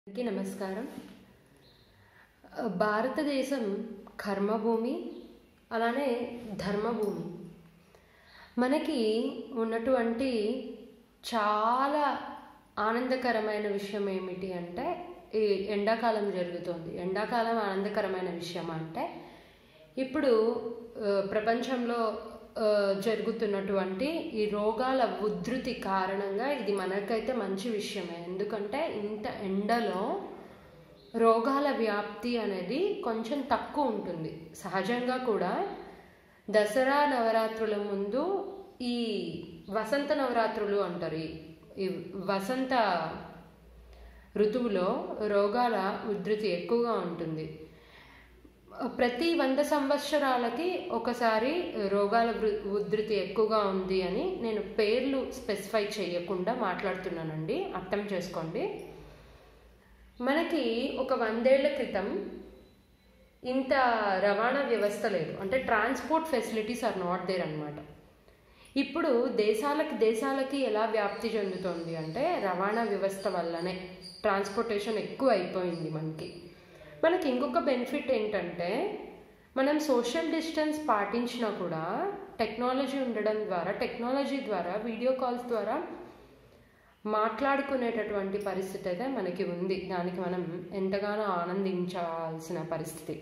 అందరికీ నమస్కారం భారతదేశం కర్మభూమి అలానే ధర్మభూమి మనకి ఉన్నటువంటి చాలా ఆనందకరమైన విషయం ఏమిటి అంటే ఈ ఎండాకాలం జరుగుతుంది ఎండాకాలం ఆనందకరమైన విషయం అంటే ఇప్పుడు ఆ, ప్రపంచంలో ఆ, జరుగుతున్నటువంటి ఈ రోగాల ఉధృతి కారణంగా ఇది మనకైతే మంచి విషయమే ఎందుకంటే ఇంత ఎండలో రోగాల వ్యాప్తి అనేది కొంచెం తక్కువ ఉంటుంది సహజంగా కూడా దసరా నవరాత్రుల ముందు ఈ వసంత నవరాత్రులు అంటారు ఈ- ఈ వసంత ఋతువులో రోగాల ఉధృతి ఎక్కువగా ఉంటుంది ప్రతి వంద సంవత్సరాలకి ఒకసారి రోగాల వృ- ఉధృతి ఎక్కువగా ఉంది అని నేను పేర్లు స్పెసిఫై చేయకుండా మాట్లాడుతున్నానండి అర్థం చేసుకోండి మనకి ఒక వందేళ్ల క్రితం ఇంత రవాణా వ్యవస్థ లేదు అంటే transport facilities are not there అనమాట ఇప్పుడు దేశాలకి దేశాలకి ఎలా వ్యాప్తి చెందుతోంది అంటే రవాణా వ్యవస్థ వల్లనే ట్రాన్స్పోర్టేషన్ ఎక్కువ అయిపోయింది మనకి మనకి ఇంకొక బెనిఫిట్ ఏంటంటే మనం సోషల్ డిస్టెన్స్ పాటించినా కూడా టెక్నాలజీ ఉండడం ద్వారా టెక్నాలజీ ద్వారా వీడియో కాల్స్ ద్వారా మాట్లాడుకునేటటువంటి పరిస్థితి అయితే మనకి ఉంది దానికి మనం ఎంతగానో ఆనందించాల్సిన పరిస్థితి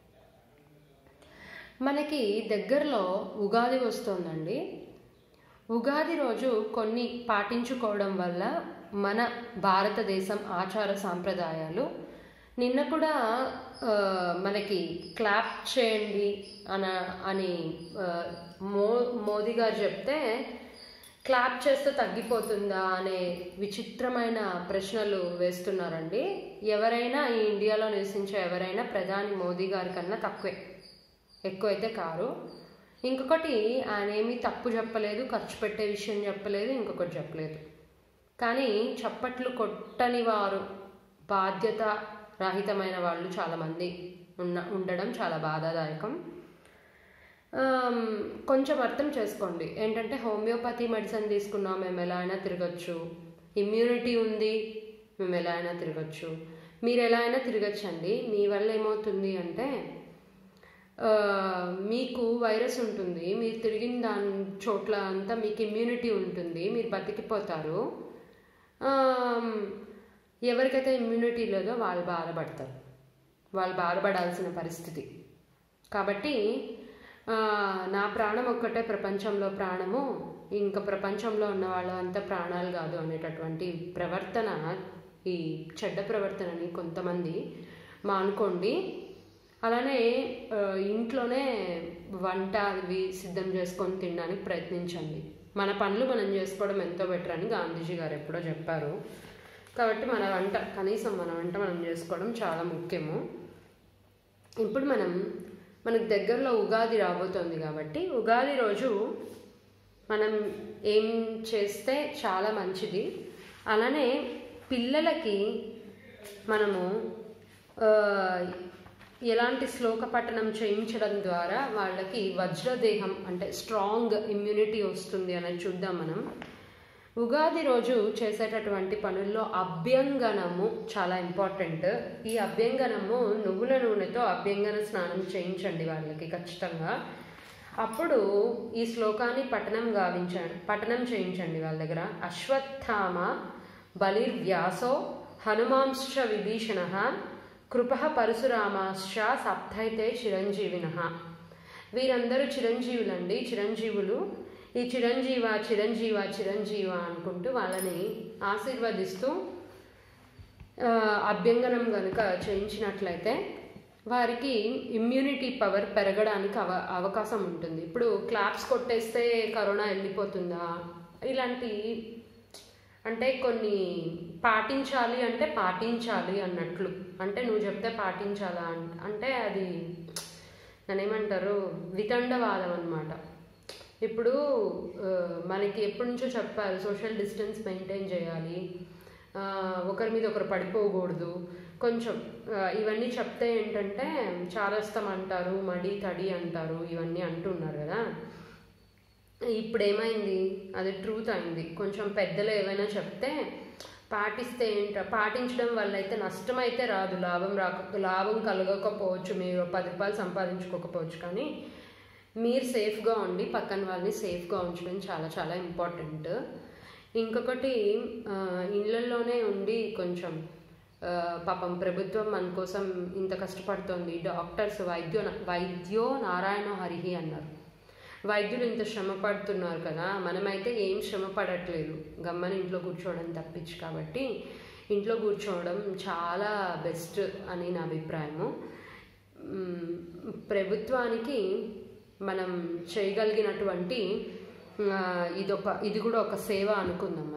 మనకి దగ్గరలో ఉగాది వస్తోందండి ఉగాది రోజు కొన్ని పాటించుకోవడం వల్ల మన భారతదేశం ఆచార సాంప్రదాయాలు నిన్న కూడా ఆ, మనకి క్లాప్ చేయండి అన అని ఆ, మో మోదీ గారు చెప్తే క్లాప్ చేస్తే తగ్గిపోతుందా అనే విచిత్రమైన ప్రశ్నలు వేస్తున్నారండి ఎవరైనా ఈ ఇండియాలో నివసించే ఎవరైనా ప్రధాని మోదీ గారి కన్నా తక్కువే ఎక్కువైతే కారు ఇంకొకటి ఆయన ఏమీ తప్పు చెప్పలేదు ఖర్చు పెట్టే విషయం చెప్పలేదు ఇంకొకటి చెప్పలేదు కానీ చప్పట్లు కొట్టని వారు బాధ్యత రహితమైన వాళ్ళు చాలామంది ఉన్న ఉండడం చాలా బాధాదాయకం ఆమ్, కొంచెం అర్థం చేసుకోండి ఏంటంటే హోమియోపతి మెడిసిన్ తీసుకున్నాం మేము ఎలా అయినా తిరగచ్చు ఇమ్యూనిటీ ఉంది మేము ఎలా అయినా తిరగచ్చు మీరు ఎలా అయినా తిరగచ్చండి మీ వల్ల ఏమవుతుంది అంటే ఆ, మీకు వైరస్ ఉంటుంది మీరు తిరిగిన దాని చోట్ల అంతా మీకు ఇమ్యూనిటీ ఉంటుంది మీరు బతికిపోతారు ఆమ్, ఎవరికైతే ఇమ్యూనిటీ లేదో వాళ్ళు బాధపడతారు వాళ్ళు బాధపడాల్సిన పరిస్థితి కాబట్టి ఆ, నా ప్రాణం ఒక్కటే ప్రపంచంలో ప్రాణము ఇంకా ప్రపంచంలో ఉన్న వాళ్ళ అంత ప్రాణాలు కాదు అనేటటువంటి ప్రవర్తన ఈ చెడ్డ ప్రవర్తనని కొంతమంది మానుకోండి అలానే ఆ, ఇంట్లోనే వంట అవి సిద్ధం చేసుకొని తినడానికి ప్రయత్నించండి మన పనులు మనం చేసుకోవడం ఎంతో బెటర్ అని గాంధీజీ గారు ఎప్పుడో చెప్పారు కాబట్టి మన వంట కనీసం మన వంట మనం చేసుకోవడం చాలా ముఖ్యము ఇప్పుడు మనం మనకు దగ్గరలో ఉగాది రాబోతోంది కాబట్టి ఉగాది రోజు మనం ఏం చేస్తే చాలా మంచిది అలానే పిల్లలకి మనము ఆ, ఎలాంటి శ్లోక పఠనం చేయించడం ద్వారా వాళ్ళకి వజ్రదేహం అంటే స్ట్రాంగ్ ఇమ్యూనిటీ వస్తుంది అనేది చూద్దాం మనం ఉగాది రోజు చేసేటటువంటి పనుల్లో అభ్యంగనము చాలా ఇంపార్టెంట్ ఈ అభ్యంగనము నువ్వుల నూనెతో అభ్యంగన స్నానం చేయించండి వాళ్ళకి ఖచ్చితంగా అప్పుడు ఈ శ్లోకాన్ని పఠనం గావించండి పఠనం చేయించండి వాళ్ళ దగ్గర అశ్వత్థామ బలిర్వ్యాసో హనుమాంశ్చ విభీషణ కృప పరశురామాశ్చ సప్తైతే చిరంజీవిన వీరందరూ చిరంజీవులండి చిరంజీవులు ఈ చిరంజీవ చిరంజీవ చిరంజీవ అనుకుంటూ వాళ్ళని ఆశీర్వదిస్తూ ఆ, అభ్యంగనం కనుక చేయించినట్లయితే వారికి ఇమ్యూనిటీ పవర్ పెరగడానికి అవ అవకాశం ఉంటుంది ఇప్పుడు క్లాప్స్ కొట్టేస్తే కరోనా వెళ్ళిపోతుందా ఇలాంటి అంటే కొన్ని పాటించాలి అంటే పాటించాలి అన్నట్లు అంటే నువ్వు చెప్తే పాటించాలా అన్- అంటే అది దాన్ని ఏమంటారు వితండవాదం అనమాట ఇప్పుడు ఆ, మనకి ఎప్పటి నుంచో చెప్పారు సోషల్ డిస్టెన్స్ మెయింటైన్ చేయాలి ఆ, ఒకరి మీద ఒకరు పడిపోకూడదు కొంచెం ఆ, ఇవన్నీ చెప్తే ఏంటంటే చారస్తం అంటారు మడి తడి అంటారు ఇవన్నీ అంటున్నారు కదా ఇప్పుడు ఏమైంది అది ట్రూత్ అయింది కొంచెం పెద్దలు ఏమైనా చెప్తే పాటిస్తే ఏంట పాటించడం వల్ల అయితే నష్టం అయితే రాదు లాభం రాక లాభం కలగకపోవచ్చు మీరు పది రూపాయలు సంపాదించుకోకపోవచ్చు కానీ మీరు సేఫ్గా ఉండి పక్కన వాళ్ళని సేఫ్గా ఉంచడం చాలా చాలా ఇంపార్టెంట్ ఇంకొకటి ఆ, ఇళ్ళల్లోనే ఉండి కొంచెం ఆ, పాపం ప్రభుత్వం మన కోసం ఇంత కష్టపడుతోంది డాక్టర్స్ వైద్యో వైద్యో నారాయణ హరిహి అన్నారు వైద్యులు ఇంత శ్రమ పడుతున్నారు కదా మనమైతే ఏం శ్రమ పడట్లేదు గమ్మని ఇంట్లో కూర్చోవడం తప్పించి కాబట్టి ఇంట్లో కూర్చోవడం చాలా బెస్ట్ అని నా అభిప్రాయము మ్, ప్రభుత్వానికి మనం చేయగలిగినటువంటి ఆ, ఇదొక ఇది కూడా ఒక సేవ అనుకుందాం